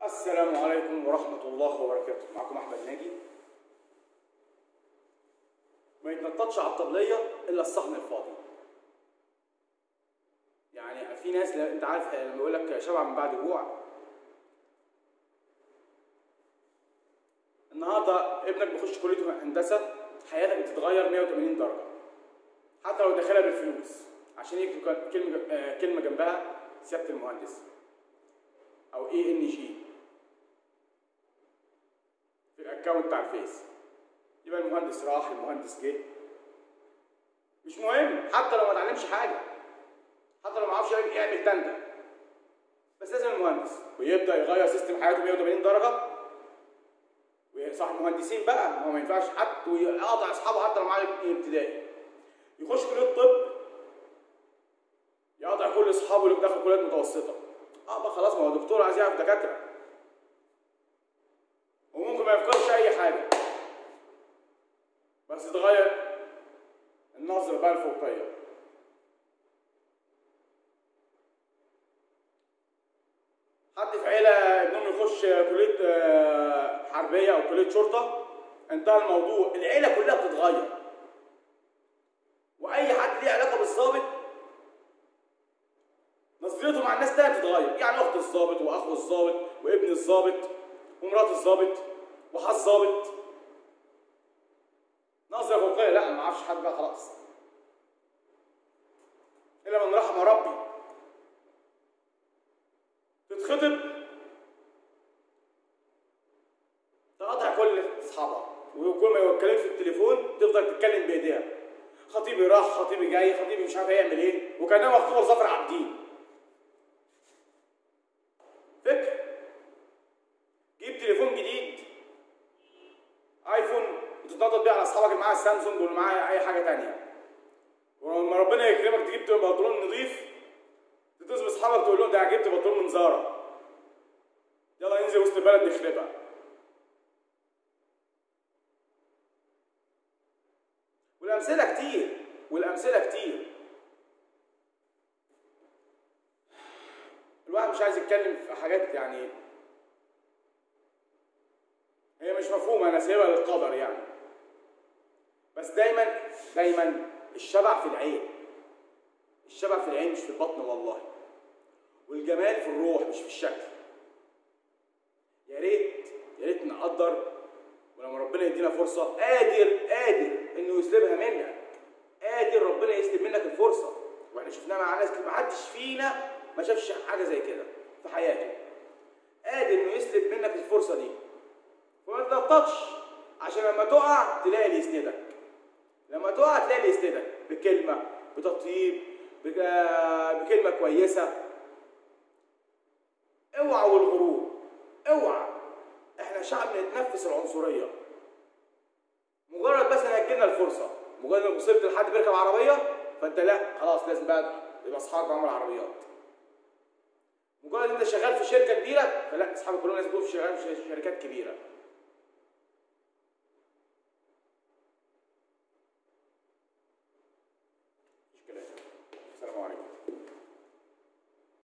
السلام عليكم ورحمة الله وبركاته معكم أحمد ناجي ما يتنططش على الطبلية إلا الصحن الفاضي يعني في ناس لا أنت عارف لما يقول لك شبع من بعد جوع النهارده ابنك بيخش كلية هندسة حياتك بتتغير 180 درجة حتى لو داخلها بالفلوس عشان يكتب كلمة آه، كلمة جنبها سيادة المهندس أو اي ان جي في الاكونت بتاع الفيس يبقى المهندس راح المهندس جه مش مهم حتى لو ما اتعلمش حاجه حتى لو ما عرفش يعمل تندة بس لازم المهندس ويبدا يغير سيستم حياته 180 درجه وصح مهندسين بقى ما هو ما ينفعش حد ويقاطع اصحابه حتى لو معاه ابتدائي يخش كليه الطب يقاطع كل اصحابه اللي داخل كليات متوسطه اه بقى خلاص ما هو دكتور عايز يعرف دكاتره وممكن ما يفكرش اي حاجه بس تغير النظره بقى الفوقيه حد في عيله ابنهم يخش كليه آه، حربيه او كليه شرطه انتهى الموضوع العيله كلها بتتغير واي حد ليه علاقه بالظابط نظرته مع الناس تانية بتتغير يعني اخت الظابط واخو الظابط وابن الظابط ومرات الظابط وحظ الظابط نظرة فوقية لا ما اعرفش حد بقى خلاص الا من رحم ربي تتخطب تقاطع كل اصحابها وكل ما يوكلك في التليفون تفضل تتكلم بايديها خطيبي راح خطيبي جاي خطيبي مش عارف هيعمل ايه وكانها مخطوبه لظفر عابدين فكر جيب تليفون جديد ايفون وتتنطط بيه على اصحابك اللي معاه السامسونج واللي معاه اي حاجه تانية ولما ربنا يكرمك تجيب بنطلون نظيف تتصل باصحابك تقول لهم ده جبت بنطلون من زارا يلا ننزل وسط البلد نخربها والامثله كتير والامثله كتير الواحد مش عايز يتكلم في حاجات يعني هي مش مفهومة أنا سايبها للقدر يعني بس دايما دايما الشبع في العين الشبع في العين مش في البطن والله والجمال في الروح مش في الشكل يا ريت يا ريت نقدر ولما ربنا يدينا فرصة قادر قادر إنه يسلبها منك قادر ربنا يسلب منك الفرصة واحنا شفناها مع ناس كتير محدش فينا ما شافش حاجة زي كده في حياته قادر إنه يسلب منك الفرصة دي وما تنططش عشان لما تقع تلاقي اللي يسندك لما تقع تلاقي اللي يسندك بكلمه بتطيب بك- بكلمه كويسه اوعى والغرور اوعى احنا شعب بنتنفس العنصريه مجرد بس ان هتجيلنا الفرصه مجرد انك وصلت لحد بيركب عربيه فانت لا خلاص لازم بقى يبقى اصحابك معاهم العربيات مجرد انت شغال في شركه كبيره فلا اصحابك كلهم لازم يكونوا في شغال في شركات كبيره